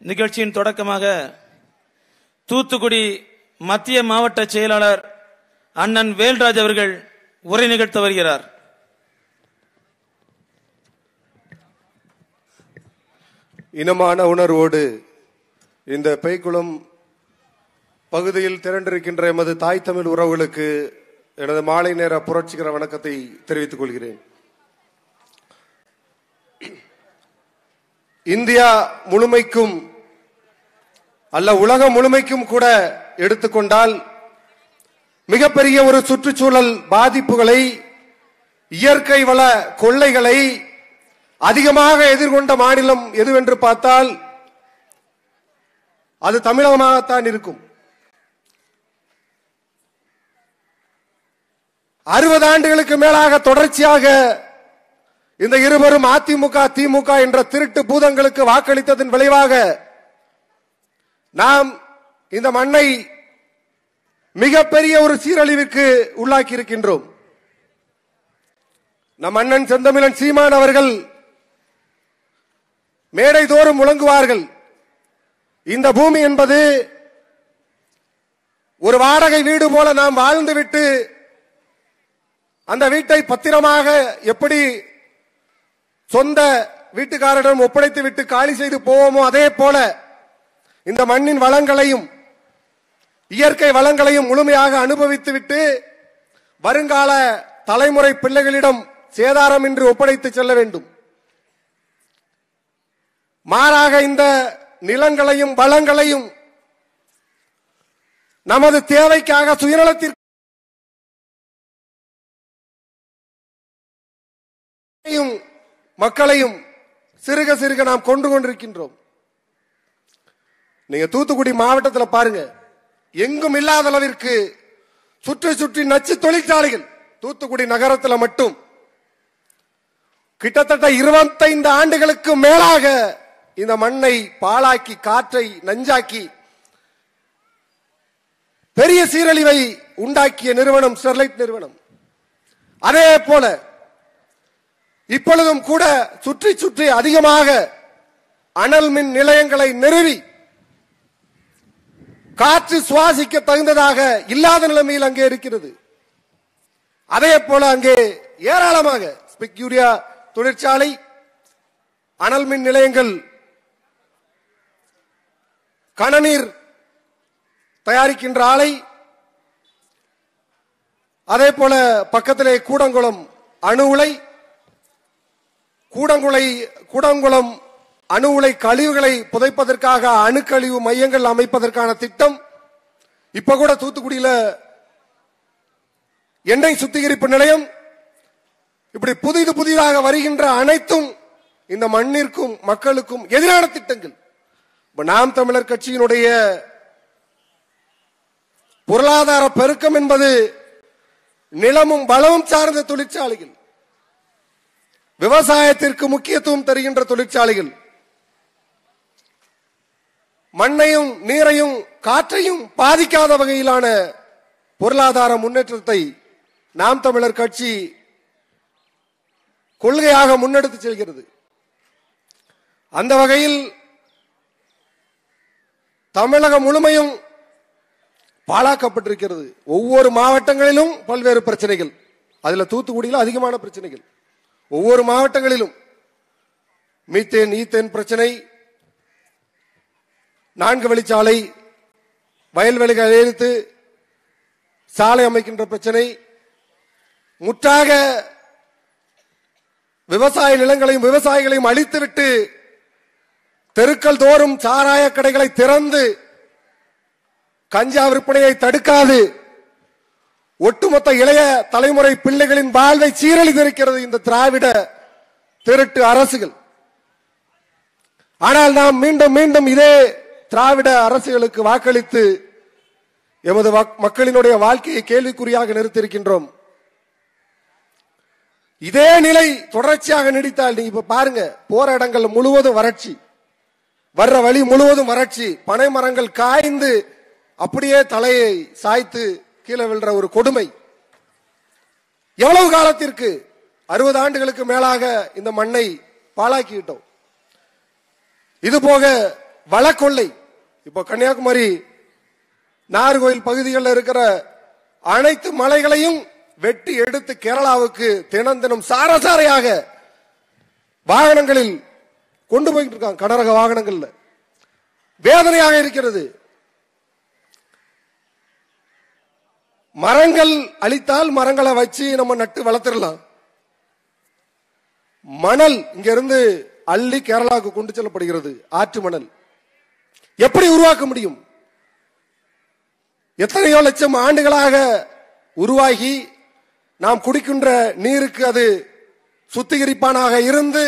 நிகழ்ச்சியின் தொடக்கமாக தூத்துக்குடி மத்திய மாவட்ட செயலாளர் அண்ணன் வேல்ராஜ் அவர்கள் உரை நிகழ்த்த வருகிறார் இனமான உணர்வோடு இந்த பெய்குளம் பகுதியில் திரண்டிருக்கின்ற எமது தாய் தமிழ் உறவுகளுக்கு எனது மாலை நேர புரட்சிகர வணக்கத்தை தெரிவித்துக் கொள்கிறேன் இந்தியா முழுமைக்கும் அல்ல உலகம் முழுமைக்கும் கூட எடுத்துக்கொண்டால் மிகப்பெரிய ஒரு சுற்றுச்சூழல் பாதிப்புகளை இயற்கை வள கொள்ளைகளை அதிகமாக எதிர்கொண்ட மாநிலம் எதுவென்று பார்த்தால் அது தமிழகமாகத்தான் இருக்கும் அறுபது ஆண்டுகளுக்கு மேலாக தொடர்ச்சியாக இந்த இருவரும் அதிமுக திமுக என்ற திருட்டு பூதங்களுக்கு வாக்களித்ததன் விளைவாக நாம் இந்த மண்ணை மிகப்பெரிய ஒரு சீரழிவுக்கு உள்ளாக்கி இருக்கின்றோம் நம் அண்ணன் செந்தமிழன் சீமான் அவர்கள் மேடை தோறும் முழங்குவார்கள் இந்த பூமி என்பது ஒரு வாடகை வீடு போல நாம் வாழ்ந்துவிட்டு அந்த வீட்டை பத்திரமாக எப்படி சொந்த வீட்டுக்காரரிடம் ஒப்படைத்து விட்டு காலி செய்து போவோமோ அதே போல இந்த மண்ணின் வளங்களையும் இயற்கை வளங்களையும் முழுமையாக அனுபவித்து விட்டு வருங்கால தலைமுறை பிள்ளைகளிடம் சேதாரம் இன்றி ஒப்படைத்து செல்ல வேண்டும் மாறாக இந்த நிலங்களையும் வளங்களையும் நமது தேவைக்காக சுயநலத்திற்கு மக்களையும் சிறுக சிறுக நாம் கொண்டு கொண்டிருக்கின்றோம் நீங்க தூத்துக்குடி மாவட்டத்தில் பாருங்க எங்கும் இல்லாத அளவிற்கு சுற்றி சுற்றி நச்சு தொழிற்சாலைகள் தூத்துக்குடி நகரத்தில் மட்டும் கிட்டத்தட்ட இருபத்தைந்து ஆண்டுகளுக்கு மேலாக இந்த மண்ணை பாழாக்கி காற்றை நஞ்சாக்கி பெரிய சீரழிவை உண்டாக்கிய நிறுவனம் ஸ்டெர்லைட் நிறுவனம் அதே போல இப்பொழுதும் கூட சுற்றி சுற்றி அதிகமாக அனல் மின் நிலையங்களை நிறுவி காற்று சுவாசிக்க தகுந்ததாக இல்லாத நிலைமையில் அங்கே இருக்கிறது அதே போல அங்கே ஏராளமாக ஸ்பிக் யூரியா தொழிற்சாலை அனல் மின் நிலையங்கள் கனநீர் தயாரிக்கின்ற ஆலை அதே போல பக்கத்திலே கூடங்குளம் அணு உலை கூடங்குளை கூடங்குளம் அணு உலை கழிவுகளை புதைப்பதற்காக அணுக்கழிவு மையங்கள் அமைப்பதற்கான திட்டம் இப்ப கூட தூத்துக்குடியில எண்ணெய் சுத்திகரிப்பு நிலையம் இப்படி புதிது புதிதாக வருகின்ற அனைத்தும் இந்த மண்ணிற்கும் மக்களுக்கும் எதிரான திட்டங்கள் இப்ப நாம் தமிழர் கட்சியினுடைய பொருளாதார பெருக்கம் என்பது நிலமும் வளமும் சார்ந்த தொழிற்சாலைகள் விவசாயத்திற்கு முக்கியத்துவம் தருகின்ற தொழிற்சாலைகள் மண்ணையும் நீரையும் காற்றையும் பாதிக்காத வகையிலான பொருளாதார முன்னேற்றத்தை நாம் தமிழர் கட்சி கொள்கையாக முன்னெடுத்து செல்கிறது அந்த வகையில் தமிழகம் முழுமையும் பாழாக்கப்பட்டிருக்கிறது ஒவ்வொரு மாவட்டங்களிலும் பல்வேறு பிரச்சனைகள் அதுல தூத்துக்குடியில் அதிகமான பிரச்சனைகள் ஒவ்வொரு மாவட்டங்களிலும் மீத்தேன் ஈத்தேன் பிரச்சனை நான்கு வழிச்சாலை வயல்வெளிகள் எழுத்து சாலை அமைக்கின்ற பிரச்சனை முற்றாக விவசாய நிலங்களையும் விவசாயிகளையும் அழித்துவிட்டு தெருக்கள் தோறும் சாராய கடைகளை திறந்து கஞ்சா விற்பனையை தடுக்காது ஒட்டுமொத்த இளைய தலைமுறை பிள்ளைகளின் வாழ்வை சீரழிந்திருக்கிறது இந்த திராவிட திருட்டு அரசுகள் ஆனால் நாம் மீண்டும் மீண்டும் இதே திராவிட அரசுகளுக்கு வாக்களித்து எமது மக்களினுடைய வாழ்க்கையை கேள்விக்குறியாக நிறுத்தியிருக்கின்றோம் இதே நிலை தொடர்ச்சியாக நீடித்தால் நீங்க இப்ப பாருங்க போற இடங்கள் முழுவதும் வறட்சி வர்ற வழி முழுவதும் வறட்சி பனை மரங்கள் காய்ந்து அப்படியே தலையை சாய்த்து கீழே விழுற ஒரு கொடுமை எவ்வளவு காலத்திற்கு அறுபது ஆண்டுகளுக்கு மேலாக இந்த மண்ணை பாழாக்கிவிட்டோம் இது போக வளக்கொள்ளை இப்போ கன்னியாகுமரி நாகர்கோயில் பகுதிகளில் இருக்கிற அனைத்து மலைகளையும் வெட்டி எடுத்து கேரளாவுக்கு தினம் தினம் சாரசாரையாக வாகனங்களில் கொண்டு போயிட்டு இருக்காங்க கனரக வாகனங்கள்ல வேதனையாக இருக்கிறது மரங்கள் அழித்தால் மரங்களை வச்சு நம்ம நட்டு வளர்த்திடலாம் மணல் இங்க இருந்து அள்ளி கேரளாவுக்கு கொண்டு செல்லப்படுகிறது ஆற்று மணல் எப்படி உருவாக்க முடியும் எத்தனையோ லட்சம் ஆண்டுகளாக உருவாகி நாம் குடிக்கின்ற நீருக்கு அது சுத்திகரிப்பானாக இருந்து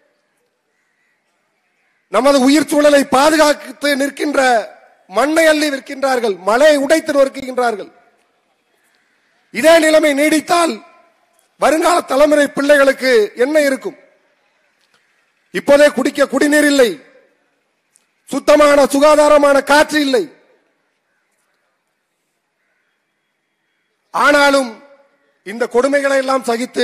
நமது உயிர் சூழலை பாதுகாத்து நிற்கின்ற மண்ணை அள்ளி விற்கின்றார்கள் மலையை உடைத்து நொறுக்குகின்றார்கள் இதே நிலைமை நீடித்தால் வருங்கால தலைமுறை பிள்ளைகளுக்கு என்ன இருக்கும் இப்போதே குடிக்க குடிநீர் இல்லை சுத்தமான சுகாதாரமான காற்று இல்லை ஆனாலும் இந்த கொடுமைகளை எல்லாம் சகித்து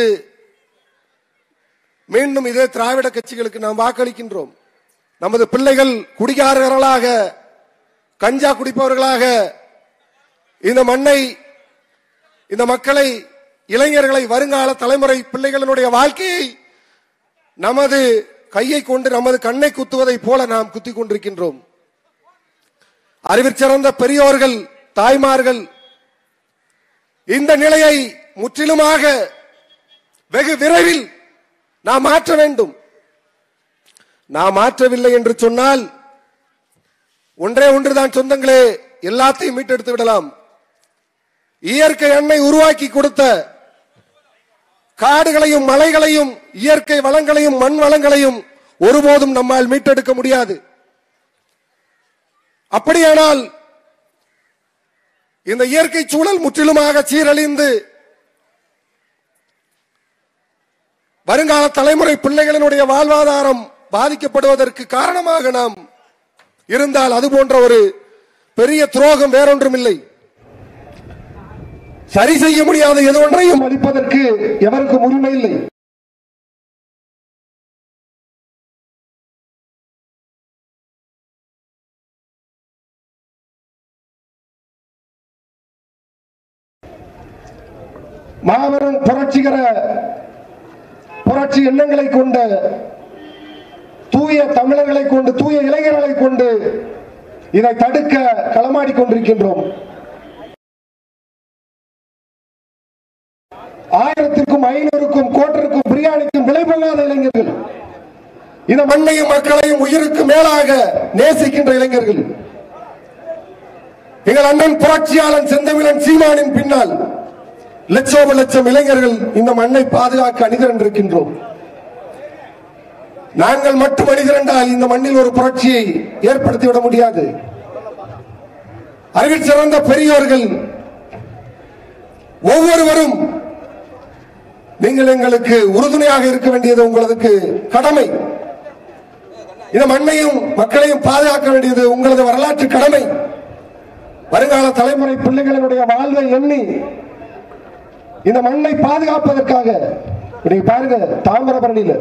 மீண்டும் இதே திராவிட கட்சிகளுக்கு நாம் வாக்களிக்கின்றோம் நமது பிள்ளைகள் குடிகாரர்களாக கஞ்சா குடிப்பவர்களாக இந்த மண்ணை இந்த மக்களை இளைஞர்களை வருங்கால தலைமுறை பிள்ளைகளினுடைய வாழ்க்கையை நமது கையை கொண்டு நமது கண்ணை குத்துவதைப் போல நாம் குத்திக் கொண்டிருக்கின்றோம் அறிவிற்சிறந்த பெரியோர்கள் தாய்மார்கள் இந்த நிலையை முற்றிலுமாக வெகு விரைவில் நாம் மாற்ற வேண்டும் நாம் மாற்றவில்லை என்று சொன்னால் ஒன்றே ஒன்றுதான் சொந்தங்களே எல்லாத்தையும் மீட்டெடுத்து விடலாம் இயற்கை எண்ணெய் உருவாக்கி கொடுத்த காடுகளையும் மலைகளையும் இயற்கை வளங்களையும் மண் வளங்களையும் ஒருபோதும் நம்மால் மீட்டெடுக்க முடியாது அப்படியானால் இந்த இயற்கை சூழல் முற்றிலுமாக சீரழிந்து வருங்கால தலைமுறை பிள்ளைகளினுடைய வாழ்வாதாரம் பாதிக்கப்படுவதற்கு காரணமாக நாம் இருந்தால் அது போன்ற ஒரு பெரிய துரோகம் வேறொன்றும் இல்லை சரி செய்ய முடியாத எது ஒன்றையும் அளிப்பதற்கு எவருக்கும் உரிமை இல்லை மாபெரும் புரட்சிகர புரட்சி எண்ணங்களை கொண்ட தூய தமிழர்களை கொண்டு தூய இளைஞர்களை கொண்டு இதை தடுக்க களமாடி கொண்டிருக்கின்றோம் ஆயிரத்திற்கும் ஐநூறுக்கும் கோட்டிற்கும் பிரியாணிக்கும் விலை போகாத இளைஞர்கள் இந்த மண்ணையும் மக்களையும் உயிருக்கு மேலாக நேசிக்கின்ற இளைஞர்கள் எங்கள் அண்ணன் புரட்சியாளன் செந்தமிழன் சீமானின் பின்னால் லட்சோப லட்சம் இளைஞர்கள் இந்த மண்ணை பாதுகாக்க அணிதிரண்டிருக்கின்றோம் நாங்கள் மட்டும் அணிதிரண்டால் இந்த மண்ணில் ஒரு புரட்சியை ஏற்படுத்திவிட முடியாது அறிவில் சிறந்த பெரியோர்கள் ஒவ்வொருவரும் நீங்கள் எங்களுக்கு உறுதுணையாக இருக்க வேண்டியது உங்களுக்கு கடமை இந்த மண்ணையும் மக்களையும் பாதுகாக்க வேண்டியது உங்களது வரலாற்று கடமை வருங்கால தலைமுறை பிள்ளைகளினுடைய வாழ்வை எண்ணி இந்த மண்ணை பாதுகாப்பதற்காக நீங்க பாருங்க தாமிரபரணியில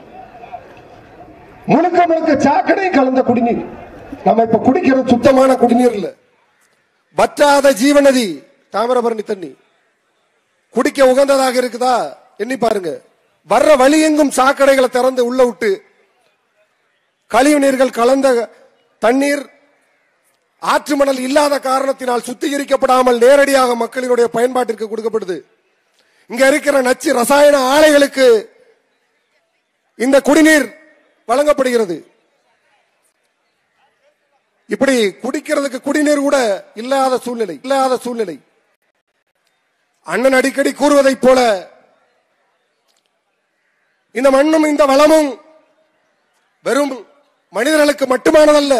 முழுக்க முழுக்க சாக்கடை கலந்த குடிநீர் நம்ம இப்ப குடிக்கிறது சுத்தமான குடிநீர் இல்ல வற்றாத ஜீவநதி தாமிரபரணி தண்ணி குடிக்க உகந்ததாக இருக்குதா எண்ணி பாருங்க வர்ற வழி எங்கும் சாக்கடைகளை திறந்து உள்ள விட்டு கழிவு நீர்கள் கலந்த தண்ணீர் ஆற்று மணல் இல்லாத காரணத்தினால் சுத்திகரிக்கப்படாமல் நேரடியாக மக்களினுடைய பயன்பாட்டிற்கு கொடுக்கப்படுது இங்க இருக்கிற நச்சு ரசாயன ஆலைகளுக்கு இந்த குடிநீர் வழங்கப்படுகிறது இப்படி குடிக்கிறதுக்கு குடிநீர் கூட இல்லாத சூழ்நிலை இல்லாத சூழ்நிலை அண்ணன் அடிக்கடி கூறுவதைப் போல இந்த மண்ணும் இந்த வளமும் வெறும் மனிதர்களுக்கு மட்டுமானதல்ல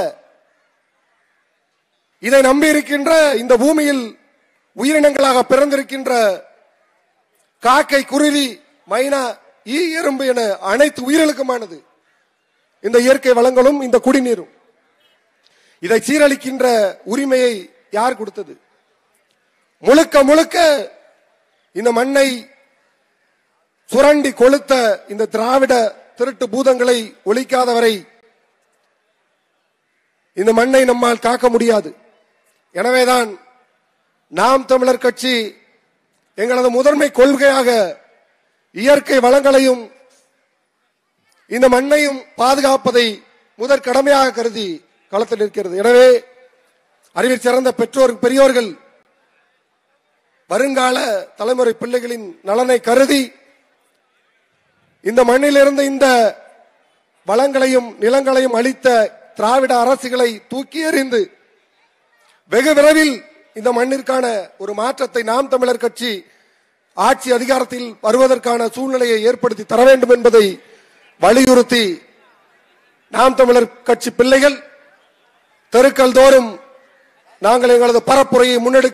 இதை நம்பி இருக்கின்ற இந்த பூமியில் உயிரினங்களாக பிறந்திருக்கின்ற காக்கை குருவி மைனா ஈ எறும்பு என அனைத்து உயிர்களுக்குமானது இந்த இயற்கை வளங்களும் இந்த குடிநீரும் இதை சீரழிக்கின்ற உரிமையை யார் கொடுத்தது முழுக்க முழுக்க இந்த மண்ணை சுரண்டி கொளுத்த இந்த திராவிட திருட்டு பூதங்களை ஒழிக்காதவரை இந்த மண்ணை நம்மால் காக்க முடியாது எனவேதான் நாம் தமிழர் கட்சி எங்களது முதன்மை கொள்கையாக இயற்கை வளங்களையும் இந்த மண்ணையும் பாதுகாப்பதை முதற் கடமையாக கருதி களத்தில் இருக்கிறது எனவே அறிவில் சிறந்த பெற்றோர் பெரியோர்கள் வருங்கால தலைமுறை பிள்ளைகளின் நலனை கருதி இந்த மண்ணிலிருந்து இந்த வளங்களையும் நிலங்களையும் அளித்த திராவிட அரசுகளை தூக்கி எறிந்து வெகு விரைவில் இந்த மண்ணிற்கான ஒரு மாற்றத்தை நாம் தமிழர் கட்சி ஆட்சி அதிகாரத்தில் வருவதற்கான சூழ்நிலையை ஏற்படுத்தி தர வேண்டும் என்பதை வலியுறுத்தி நாம் தமிழர் கட்சி பிள்ளைகள் தெருக்கள் தோறும் நாங்கள் எங்களது பரப்புரையை முன்னெடுக்க